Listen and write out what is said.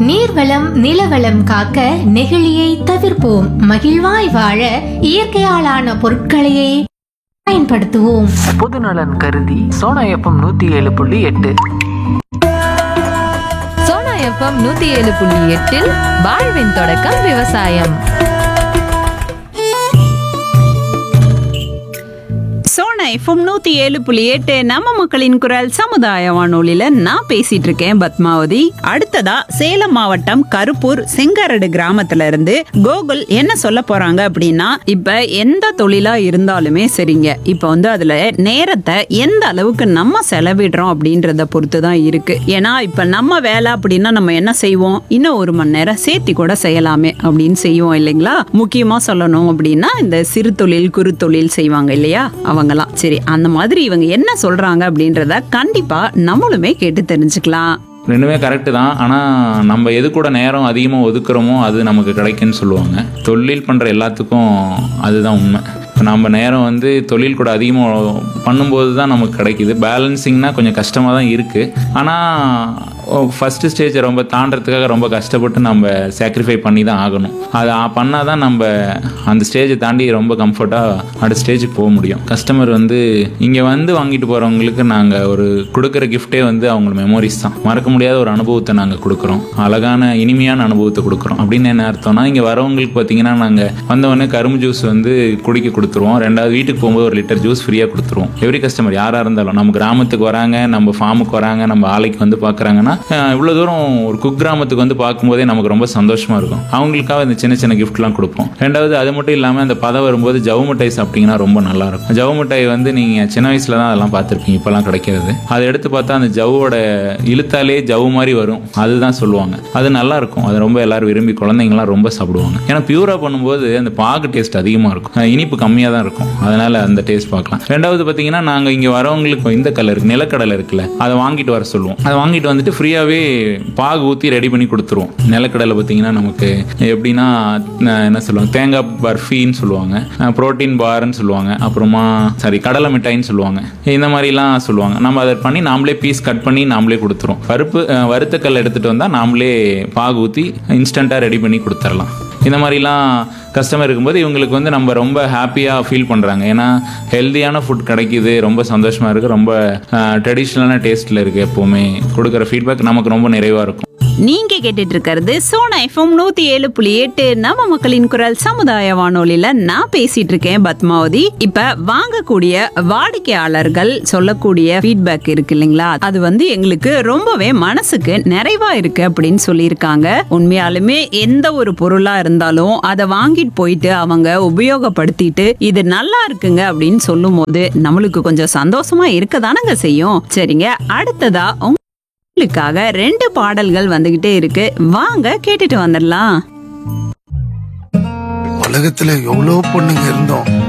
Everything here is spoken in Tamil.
நீர்வளம் நிலவளம் காக்க நெகிழியை தவிர்ப்போம் மகிழ்வாய் வாழ இயற்கையாலான பொருட்களையே பயன்படுத்துவோம் பொதுநலன் கருதி சோனா எஃப்எம் நூத்தி ஏழு புள்ளி எட்டு சோனா எஃப்எம் நூத்தி ஏழு புள்ளி எட்டில் வாழ்வின் தொடக்கம் விவசாயம் சோனா எஃப்எம் நூத்தி ஏழு புள்ளி எட்டு நம்ம மக்களின் குரல் சமுதாய வானொலியில நான் பேசிட்டு இருக்கேன் பத்மாவதி அடுத்ததா சேலம் மாவட்டம் கருப்பூர் செங்காரடு கிராமத்துல இருந்து கோகுல் என்ன சொல்ல போறாங்க அப்படின்னா இப்ப எந்த தொழிலா இருந்தாலுமே சரிங்க இப்ப வந்து அதுல நேரத்தை எந்த அளவுக்கு நம்ம செலவிடுறோம் அப்படின்றத பொறுத்து தான் இருக்கு ஏன்னா இப்ப நம்ம வேலை அப்படின்னா நம்ம என்ன செய்வோம் இன்னும் ஒரு மணி நேரம் சேர்த்தி கூட செய்யலாமே அப்படின்னு செய்வோம் இல்லைங்களா முக்கியமா சொல்லணும் அப்படின்னா இந்த சிறு தொழில் குறு தொழில் செய்வாங்க இல்லையா அவங்கலாம் சரி அந்த மாதிரி இவங்க என்ன சொல்றாங்க அப்படின்றத கண்டிப்பா நம்மளுமே கேட்டு தெரிஞ்சுக்கலாம் ரெண்டுமே கரெக்டு தான் ஆனால் நம்ம எது கூட நேரம் அதிகமாக ஒதுக்குறோமோ அது நமக்கு கிடைக்குன்னு சொல்லுவாங்க தொழில் பண்ணுற எல்லாத்துக்கும் அதுதான் உண்மை இப்போ நம்ம நேரம் வந்து தொழில் கூட அதிகமாக பண்ணும்போது தான் நமக்கு கிடைக்குது பேலன்சிங்னா கொஞ்சம் கஷ்டமாக தான் இருக்குது ஆனால் ஃபஸ்ட்டு ஸ்டேஜை ரொம்ப தாண்டறதுக்காக ரொம்ப கஷ்டப்பட்டு நம்ம சாக்ரிஃபை பண்ணி தான் ஆகணும் அதை பண்ணால் தான் நம்ம அந்த ஸ்டேஜை தாண்டி ரொம்ப கம்ஃபர்ட்டாக அடுத்த ஸ்டேஜுக்கு போக முடியும் கஸ்டமர் வந்து இங்கே வந்து வாங்கிட்டு போகிறவங்களுக்கு நாங்கள் ஒரு கொடுக்குற கிஃப்ட்டே வந்து அவங்க மெமோரிஸ் தான் மறக்க முடியாத ஒரு அனுபவத்தை நாங்கள் கொடுக்குறோம் அழகான இனிமையான அனுபவத்தை கொடுக்குறோம் அப்படின்னு என்ன அர்த்தம்னா இங்கே வரவங்களுக்கு பார்த்தீங்கன்னா நாங்கள் வந்தவொடனே கரும்பு ஜூஸ் வந்து குடிக்க கொடுத்துருவோம் ரெண்டாவது வீட்டுக்கு போகும்போது ஒரு லிட்டர் ஜூஸ் ஃப்ரீயாக கொடுத்துருவோம் எவ்ரி கஸ்டமர் யாராக இருந்தாலும் நம்ம கிராமத்துக்கு வராங்க நம்ம ஃபார்முக்கு வராங்க நம்ம ஆலைக்கு வந்து பார்க்குறாங்கன்னா இவ்வளோ தூரம் ஒரு குக்கிராமத்துக்கு வந்து பார்க்கும்போதே நமக்கு ரொம்ப சந்தோஷமாக இருக்கும் அவங்களுக்காக இந்த சின்ன சின்ன கிஃப்ட்லாம் கொடுப்போம் ரெண்டாவது அது மட்டும் இல்லாமல் அந்த பதம் வரும்போது ஜவு மிட்டாய் சாப்பிட்டீங்கன்னா ரொம்ப நல்லா இருக்கும் ஜவு மிட்டாய் வந்து நீங்கள் சின்ன வயசில் தான் அதெல்லாம் பார்த்துருப்பீங்க இப்போலாம் கிடைக்கிறது அதை எடுத்து பார்த்தா அந்த ஜவ்வோட இழுத்தாலே ஜவு மாதிரி வரும் அதுதான் சொல்லுவாங்க அது நல்லா இருக்கும் அது ரொம்ப எல்லாரும் விரும்பி குழந்தைங்களாம் ரொம்ப சாப்பிடுவாங்க ஏன்னா பியூரா பண்ணும்போது அந்த பாகு டேஸ்ட் அதிகமாக இருக்கும் அஹ் இனிப்பு கம்மியாக தான் இருக்கும் அதனால அந்த டேஸ்ட் பார்க்கலாம் ரெண்டாவது பார்த்தீங்கன்னா நாங்கள் இங்கே வரவங்களுக்கு இந்த கலர் நிலக்கடலை இருக்குல்ல அதை வாங்கிட்டு வர சொல்லுவோம் அதை வாங்கிட்டு வந்துட்டு ஃப்ரீயாகவே பாகு ஊற்றி ரெடி பண்ணி கொடுத்துருவோம் நிலக்கடலை பார்த்தீங்கன்னா நமக்கு எப்படின்னா அஹ் என்ன சொல்லுவாங்க தேங்காய் பர்ஃபின்னு சொல்லுவாங்க ப்ரோட்டீன் பார்ன்னு சொல்லுவாங்க அப்புறமா சாரி கடலை மிட்டாய்ன்னு சொல்லுவாங்க இந்த மாதிரிலாம் சொல்லுவாங்க நம்ம அதை பண்ணி நாமளே பீஸ் கட் பண்ணி நாமளே கொடுத்துருவோம் பருப்பு அஹ் வறுத்தக்கல் எடுத்துகிட்டு வந்தால் நாமளே பாகு ஊற்றி இன்ஸ்டண்ட்டாக ரெடி பண்ணி கொடுத்துர்லாம் இந்த மாதிரிலாம் கஸ்டமர் இருக்கும்போது இவங்களுக்கு வந்து நம்ம ரொம்ப ஹாப்பியாக ஃபீல் பண்ணுறாங்க ஏன்னா ஹெல்த்தியான ஃபுட் கிடைக்குது ரொம்ப சந்தோஷமாக இருக்குது ரொம்ப ட்ரெடிஷ்னலான டேஸ்ட்டில் இருக்குது எப்போவுமே கொடுக்குற ஃபீட்பேக் நமக்கு ரொம்ப நிறைவாக இருக்கும் நீங்க கேட்டுட்டு இருக்கிறது சோனா எஃப்எம் நூத்தி ஏழு புள்ளி எட்டு நம்ம மக்களின் குரல் சமுதாய வானொலியில நான் பேசிட்டு இருக்கேன் பத்மாவதி இப்ப வாங்கக்கூடிய வாடிக்கையாளர்கள் சொல்லக்கூடிய ஃபீட்பேக் இருக்கு இல்லைங்களா அது வந்து எங்களுக்கு ரொம்பவே மனசுக்கு நிறைவா இருக்கு அப்படின்னு சொல்லியிருக்காங்க உண்மையாலுமே எந்த ஒரு பொருளா இருந்தாலும் அதை வாங்கிட்டு போயிட்டு அவங்க உபயோகப்படுத்திட்டு இது நல்லா இருக்குங்க அப்படின்னு சொல்லும் போது நம்மளுக்கு கொஞ்சம் சந்தோஷமா இருக்கதானங்க செய்யும் சரிங்க அடுத்ததா உங்க உங்களுக்காக ரெண்டு பாடல்கள் வந்துகிட்டே இருக்கு வாங்க கேட்டுட்டு வந்துடலாம் உலகத்துல எவ்வளவு பொண்ணுங்க இருந்தோம்